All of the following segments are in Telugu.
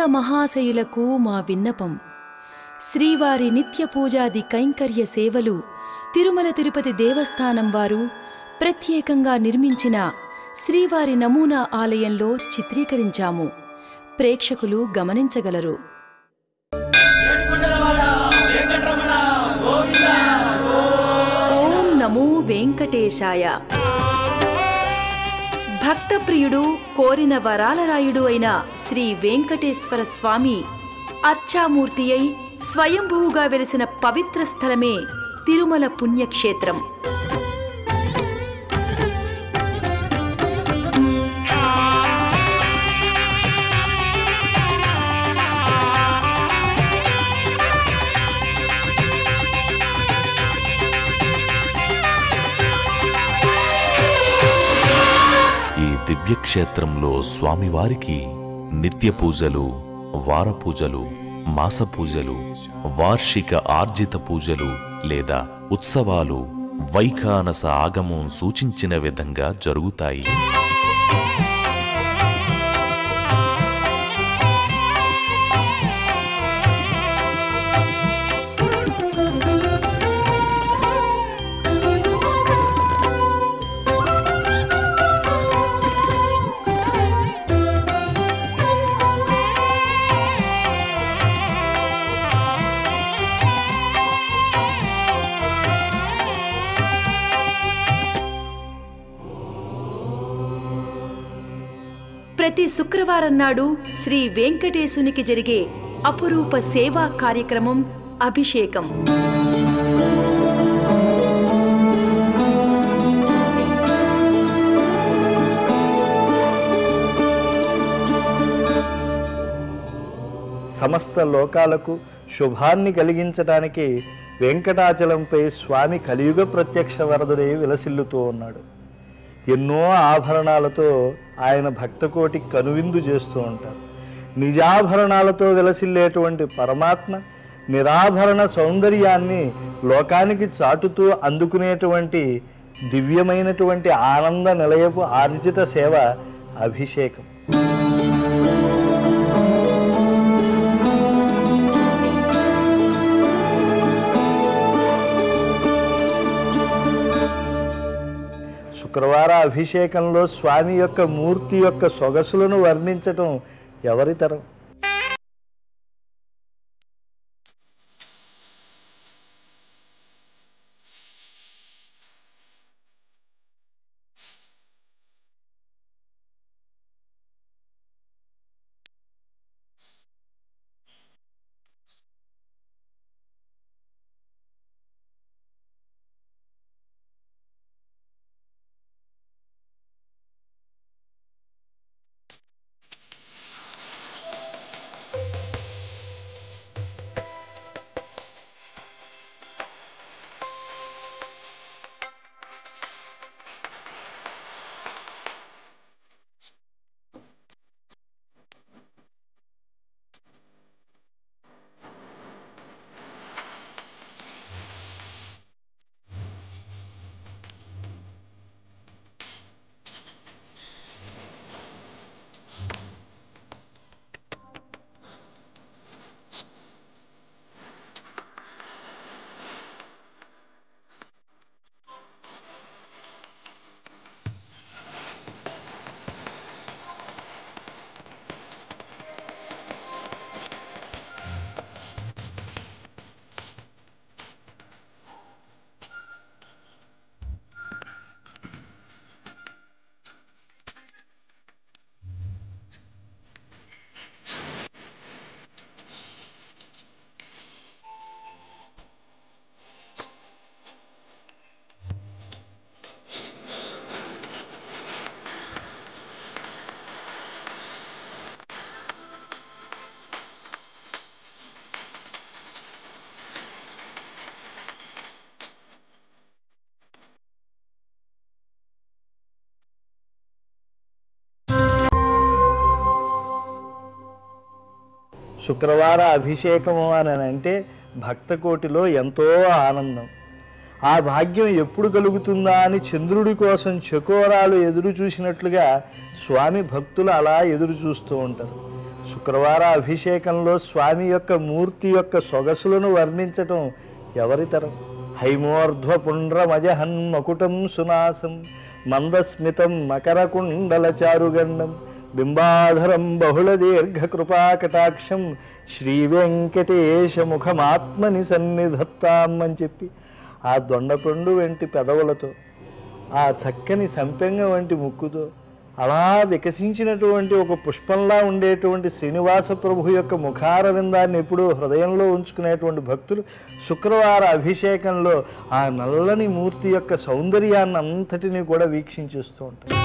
మహాశయులకు మా విన్నపం శ్రీవారి నిత్య పూజాది కైంకర్య సేవలు తిరుమల తిరుపతి దేవస్థానం వారు ప్రత్యేకంగా నిర్మించిన శ్రీవారి నమూనా ఆలయంలో చిత్రీకరించాము ప్రేక్షకులు గమనించగలరు ఓం నమో వెంకటేశాయ భక్తప్రియుడు కోరిన వరాలరాయుడు అయిన శ్రీ వెంకటేశ్వర స్వామి అర్చామూర్తి అయి స్వయంభూగా వెలిసిన పవిత్ర స్థలమే తిరుమల పుణ్యక్షేత్రం ఈ దివ్యక్షేత్రంలో స్వామివారికి నిత్య పూజలు వార పూజలు మాస పూజలు వార్షిక ఆర్జిత పూజలు లేదా ఉత్సవాలు వైఖానస ఆగమం సూచించిన విధంగా జరుగుతాయి ప్రతి శుక్రవారం నాడు శ్రీ వెంకటేశునికి జరిగే అపురూప సేవా కార్యక్రమం అభిషేకం సమస్త లోకాలకు శుభాన్ని కలిగించడానికి వెంకటాచలంపై స్వామి కలియుగ ప్రత్యక్ష వరదుడై విలసిల్లుతూ ఉన్నాడు ఎన్నో ఆభరణాలతో ఆయన భక్తకోటి కనువిందు చేస్తూ ఉంటారు నిజాభరణాలతో విలసిల్లేటువంటి పరమాత్మ నిరాభరణ సౌందర్యాన్ని లోకానికి చాటుతూ అందుకునేటువంటి దివ్యమైనటువంటి ఆనంద నిలయపు ఆర్జిత సేవ అభిషేకం శుక్రవార అభిషేకంలో స్వామి యొక్క మూర్తి యొక్క సొగసులను వర్ణించటం ఎవరి తరం శుక్రవార అభిషేకము అని అంటే భక్తకోటిలో ఎంతో ఆనందం ఆ భాగ్యం ఎప్పుడు కలుగుతుందా అని చంద్రుడి కోసం చకోరాలు ఎదురు చూసినట్లుగా స్వామి భక్తులు అలా ఎదురు చూస్తూ ఉంటారు శుక్రవార అభిషేకంలో స్వామి యొక్క మూర్తి యొక్క సొగసులను వర్ణించటం ఎవరితరం హైమోర్ధ్వ పుండ్రమజహన్ మకుటం సునాసం మందస్మితం మకరకుండల చారుగండం బింబాధరం బహుళ దీర్ఘ కృపాకటాక్షం శ్రీ వెంకటేశ ముఖమాత్మని సన్నిధత్తాం అని చెప్పి ఆ దొండపండు వంటి పెదవులతో ఆ చక్కని సంపెంగ వంటి ముక్కుతో అలా వికసించినటువంటి ఒక పుష్పంలా ఉండేటువంటి శ్రీనివాస ప్రభు యొక్క ముఖార విందాన్ని ఎప్పుడూ హృదయంలో ఉంచుకునేటువంటి భక్తులు శుక్రవార అభిషేకంలో ఆ నల్లని మూర్తి యొక్క సౌందర్యాన్ని అంతటినీ కూడా వీక్షించేస్తూ ఉంటారు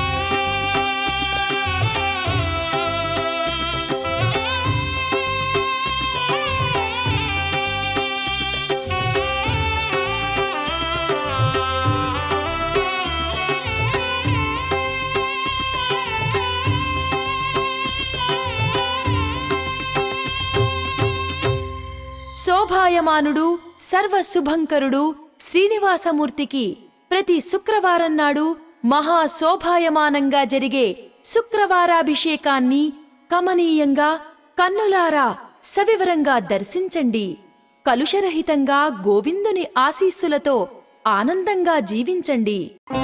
శోభాయమానుడు సర్వశుభంకరుడు శ్రీనివాసమూర్తికి ప్రతి శుక్రవారం నాడు మహా శోభాయమానంగా జరిగే శుక్రవారాభిషేకాన్ని కమనీయంగా కన్నులారా సవివరంగా దర్శించండి కలుషరహితంగా గోవిందుని ఆశీస్సులతో ఆనందంగా జీవించండి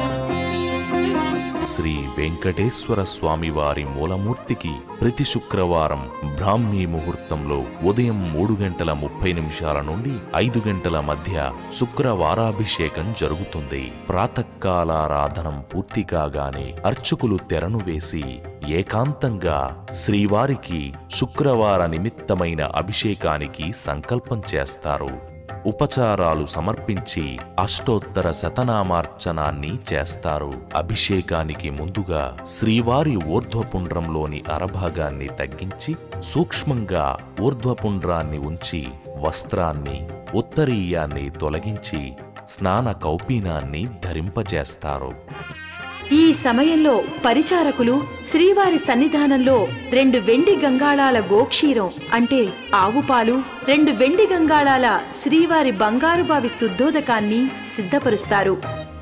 శ్రీ వెంకటేశ్వర స్వామి వారి మూలమూర్తికి ప్రతి శుక్రవారం బ్రాహ్మీ ముహూర్తంలో ఉదయం మూడు గంటల ముప్పై నిమిషాల నుండి ఐదు గంటల మధ్య శుక్రవారాభిషేకం జరుగుతుంది ప్రాతకాలారాధనం పూర్తి కాగానే అర్చకులు తెరను వేసి ఏకాంతంగా శ్రీవారికి శుక్రవార నిమిత్తమైన అభిషేకానికి సంకల్పం చేస్తారు ఉపచారాలు సమర్పించి అష్టోత్తర శతనామార్చనాన్ని చేస్తారు అభిషేకానికి ముందుగా శ్రీవారి ఊర్ధ్వపుండ్రంలోని అరభాగాన్ని తగ్గించి సూక్ష్మంగా ఊర్ధ్వపుండ్రాన్ని ఉంచి వస్త్రాన్ని ఉత్తరీయాన్ని తొలగించి స్నాన కౌపీనాన్ని ధరింపజేస్తారు ఈ సమయంలో పరిచారకులు శ్రీవారి సన్నిధానంలో రెండు వెండి గంగాళాల గోక్షీరం అంటే ఆవు పాలు రెండు వెండి గంగాళాల శ్రీవారి బంగారు బావి శుద్ధోదకాన్ని సిద్ధపరుస్తారు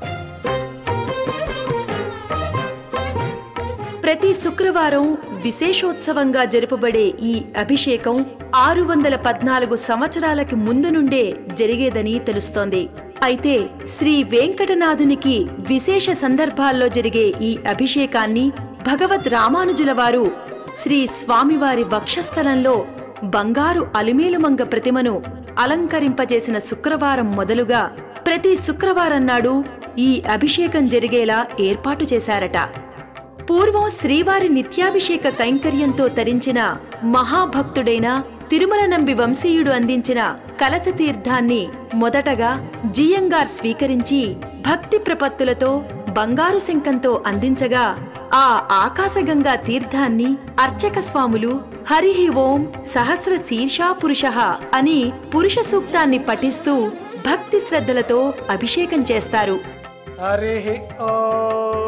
ప్రతి శుక్రవారం విశేషోత్సవంగా జరుపబడే ఈ అభిషేకం ఆరు వందల పద్నాలుగు సంవత్సరాలకి ముందు నుండే జరిగేదని తెలుస్తోంది అయితే శ్రీ వెంకటనాథునికి విశేష సందర్భాల్లో జరిగే ఈ అభిషేకాన్ని భగవద్ రామానుజుల వారు శ్రీ స్వామివారి వక్షస్థలంలో బంగారు అలిమేలుమంగ ప్రతిమను అలంకరింపజేసిన శుక్రవారం మొదలుగా ప్రతి శుక్రవారం నాడు ఈ అభిషేకం జరిగేలా ఏర్పాటు చేశారట పూర్వం శ్రీవారి నిత్యాభిషేక కైంకర్యంతో తరించిన మహాభక్తుడైన తిరుమల నంబి వంశీయుడు అందించిన కలశ తీర్థాన్ని మొదటగా జియంగార్ స్వీకరించి భక్తి ప్రపత్తులతో బంగారు శంఖంతో అందించగా ఆ ఆకాశగంగా తీర్థాన్ని అర్చక స్వాములు హరిహి ఓం సహస్ర శీర్షా పురుష అని పురుష సూక్తాన్ని పఠిస్తూ భక్తి శ్రద్ధలతో అభిషేకం చేస్తారు హరి ఓం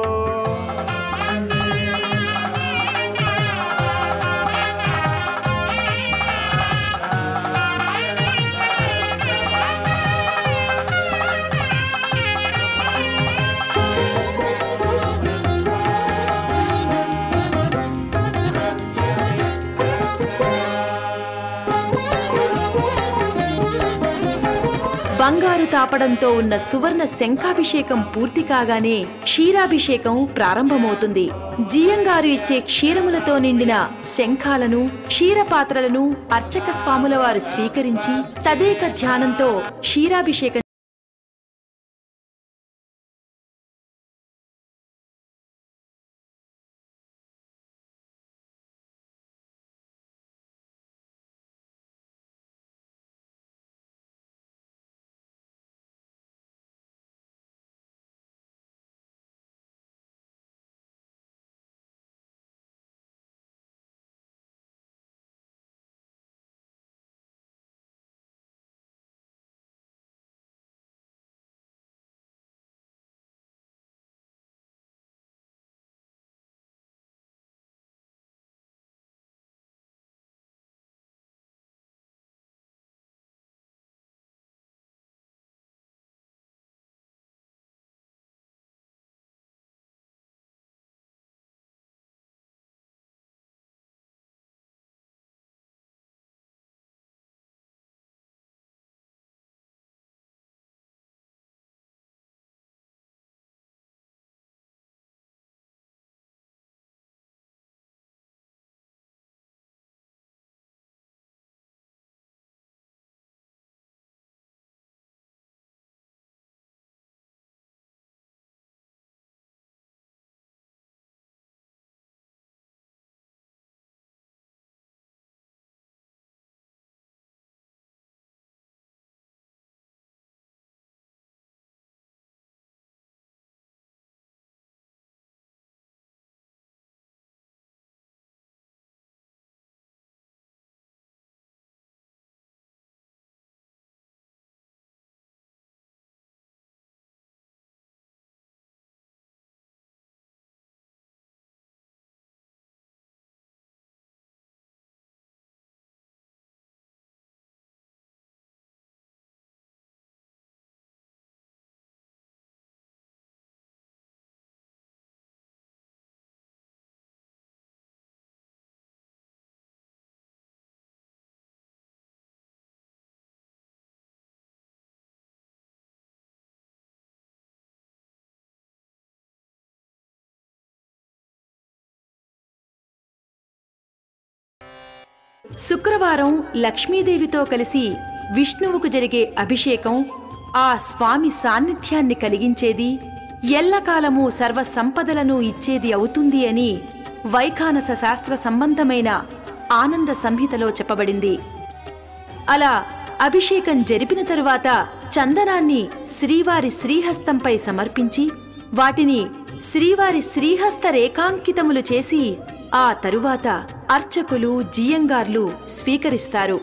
బంగారు తాపడంతో ఉన్న సువర్ణ శంఖాభిషేకం పూర్తి కాగానే క్షీరాభిషేకం ప్రారంభమవుతుంది జియంగారు ఇచ్చే క్షీరములతో నిండిన శంఖాలను క్షీరపాత్రలను అర్చక స్వాముల వారు స్వీకరించి తదేక ధ్యానంతో క్షీరాభిషేకం శుక్రవారం లక్ష్మీదేవితో కలిసి విష్ణువుకు జరిగే అభిషేకం ఆ స్వామి సాన్నిధ్యాన్ని కలిగించేది ఎల్లకాలము సర్వ సంపదలను ఇచ్చేది అవుతుంది అని వైఖానస శాస్త్ర సంబంధమైన ఆనంద సంహితలో చెప్పబడింది అలా అభిషేకం జరిపిన తరువాత చందనాన్ని శ్రీవారి శ్రీహస్తంపై సమర్పించి వాటిని శ్రీవారి శ్రీహస్త రేఖాంకితములు చేసి ఆ తరువాత అర్చకులు జియంగార్లు స్వీకరిస్తారు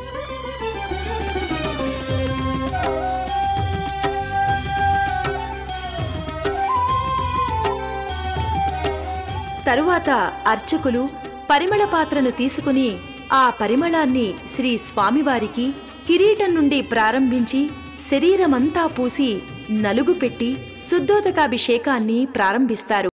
తరువాత అర్చకులు పరిమళ పాత్రను తీసుకుని ఆ పరిమళాన్ని శ్రీ స్వామివారికి కిరీటం నుండి ప్రారంభించి శరీరమంతా పూసి నలుగు పెట్టి శుద్ధోదకాభిషేకాన్ని ప్రారంభిస్తారు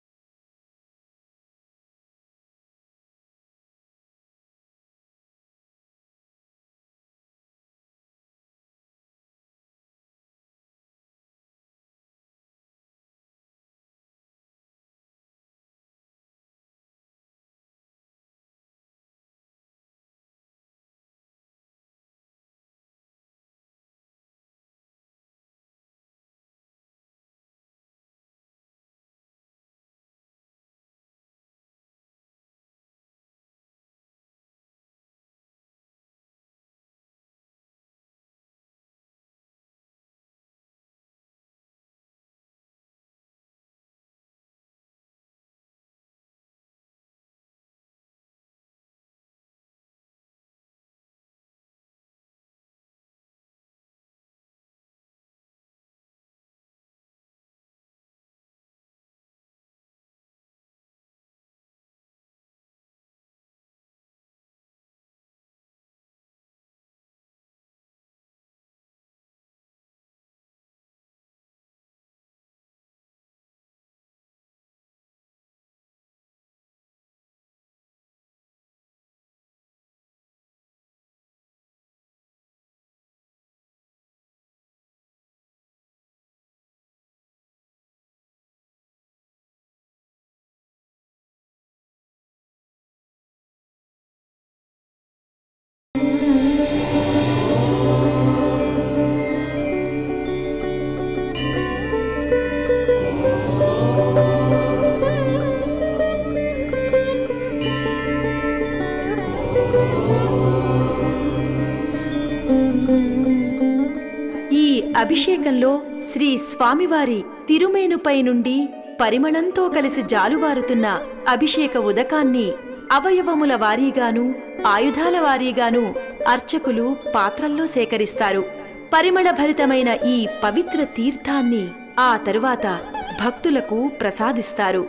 ఈ అభిషేకంలో శ్రీ స్వామివారి తిరుమేనుపై నుండి పరిమళంతో కలిసి జాలువారుతున్న అభిషేక ఉదకాన్ని అవయవముల వారీగాను ఆయుధాల వారీగాను అర్చకులు పాత్రల్లో సేకరిస్తారు పరిమళభరితమైన ఈ పవిత్ర తీర్థాన్ని ఆ తరువాత భక్తులకు ప్రసాదిస్తారు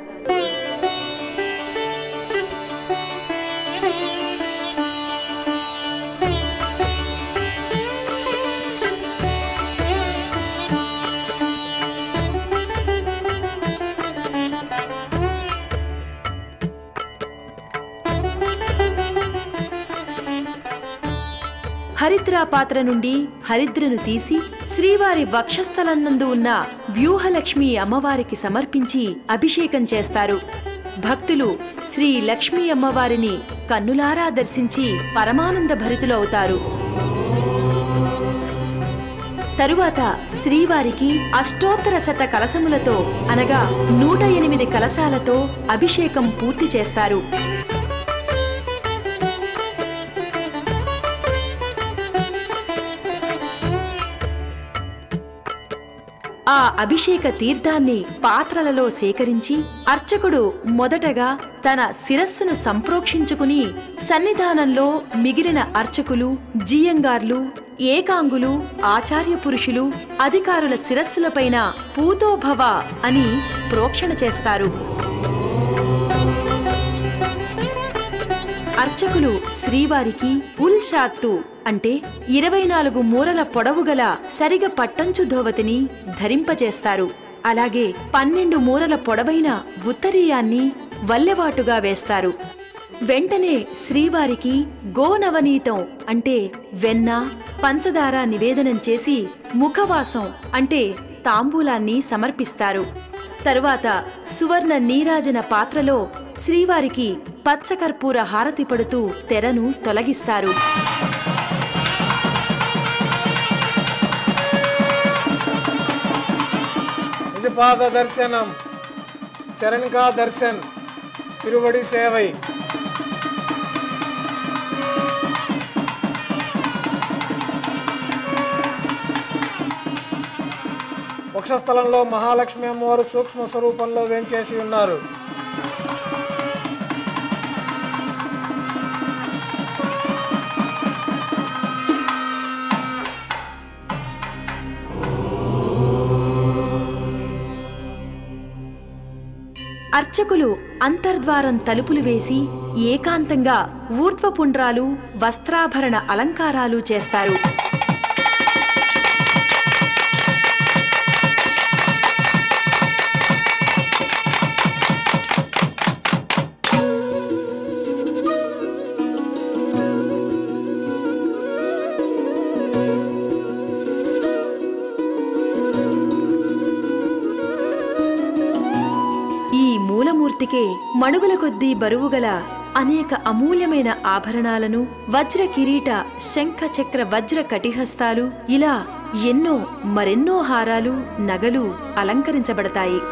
హరిద్రా పాత్ర నుండి హరిద్రను తీసి శ్రీవారి వక్షస్థలనందు ఉన్న వ్యూహలక్ష్మి అమ్మవారికి సమర్పించి అభిషేకం చేస్తారు భక్తులు శ్రీ లక్ష్మీ అమ్మవారిని కన్నులారా దర్శించి పరమానంద భరితులవుతారు తరువాత శ్రీవారికి అష్టోత్తర శత కలసములతో అనగా నూట ఎనిమిది కలశాలతో అభిషేకం పూర్తి చేస్తారు ఆ అభిషేక తీర్థాన్ని పాత్రలలో సేకరించి అర్చకుడు మొదటగా తన శిరస్సును సంప్రోక్షించుకుని సన్నిధానంలో మిగిలిన అర్చకులు జియంగార్లు ఏకాంగులు ఆచార్య పురుషులు అధికారుల శిరస్సులపైన పూతోభవ అని ప్రోక్షణ చేస్తారు అర్చకులు శ్రీవారికి ఉల్షాత్తు అంటే ఇరవై నాలుగు మూరల పొడవు గల సరిగ పట్టంచు ధోవతిని ధరింపజేస్తారు అలాగే పన్నెండు మూరల పొడవైన ఉత్తరీయాన్ని వల్లెవాటుగా వేస్తారు వెంటనే శ్రీవారికి గోనవనీతం అంటే వెన్న పంచదార నివేదనం చేసి ముఖవాసం అంటే తాంబూలాన్ని సమర్పిస్తారు తరువాత సువర్ణ నీరాజన పాత్రలో శ్రీవారికి పచ్చకర్పూర హారతి పడుతూ తెరను తొలగిస్తారు నిజపాద దర్శనం చరణ్ కా దర్శన్ తిరువడి సేవై వక్షస్థలంలో మహాలక్ష్మి అమ్మవారు సూక్ష్మ స్వరూపంలో వేంచేసి ఉన్నారు అర్చకులు అంతర్ద్వారం తలుపులు వేసి ఏకాంతంగా ఊర్ధ్వపుండ్రాలు వస్త్రాభరణ అలంకారాలు చేస్తారు ఈ మూలమూర్తికే మణుగుల కొద్దీ బరువుగల అనేక అమూల్యమైన ఆభరణాలను వజ్ర కిరీట శంఖ చక్ర వజ్ర కటిహస్తాలు ఇలా ఎన్నో మరెన్నో హారాలు నగలు అలంకరించబడతాయి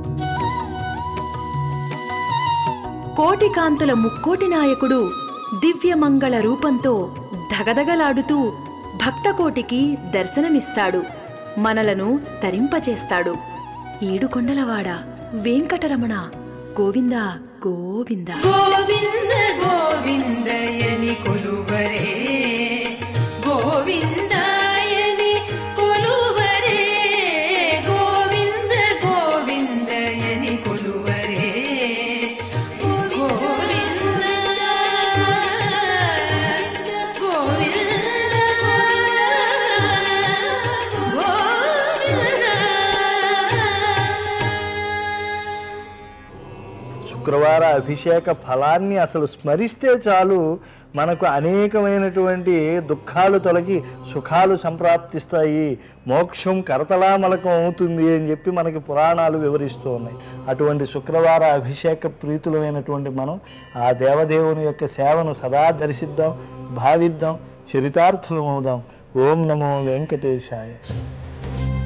కోటి కాంతుల ముక్కోటి నాయకుడు దివ్యమంగళ రూపంతో ధగధగలాడుతూ భక్తకోటికి దర్శనమిస్తాడు మనలను తరింపచేస్తాడు ఏడుకొండలవాడ వెంకటరమణ గోవింద గోవింద ಗೋವಿಂದ ಗೋವಿಂದಯನಿ ಕೊಲುವರೇ ಗೋವಿಂದಾಯನಿ ಕೊಲುವರೇ ಗೋವಿಂದ ಗೋವಿಂದಯನಿ ಕೊಲುವರೇ ಗೋವಿಂದ ಗೋವಿಂದ శుక్రవార అభిషేక ఫలాన్ని అసలు స్మరిస్తే చాలు మనకు అనేకమైనటువంటి దుఃఖాలు తొలగి సుఖాలు సంప్రాప్తిస్తాయి మోక్షం కరతలామలకం అవుతుంది అని చెప్పి మనకి పురాణాలు వివరిస్తూ ఉన్నాయి అటువంటి శుక్రవార అభిషేక ప్రీతులమైనటువంటి మనం ఆ దేవదేవుని యొక్క సేవను సదా దర్శిద్దాం భావిద్దాం చరితార్థులం అవుదాం ఓం నమో వెంకటేశాయ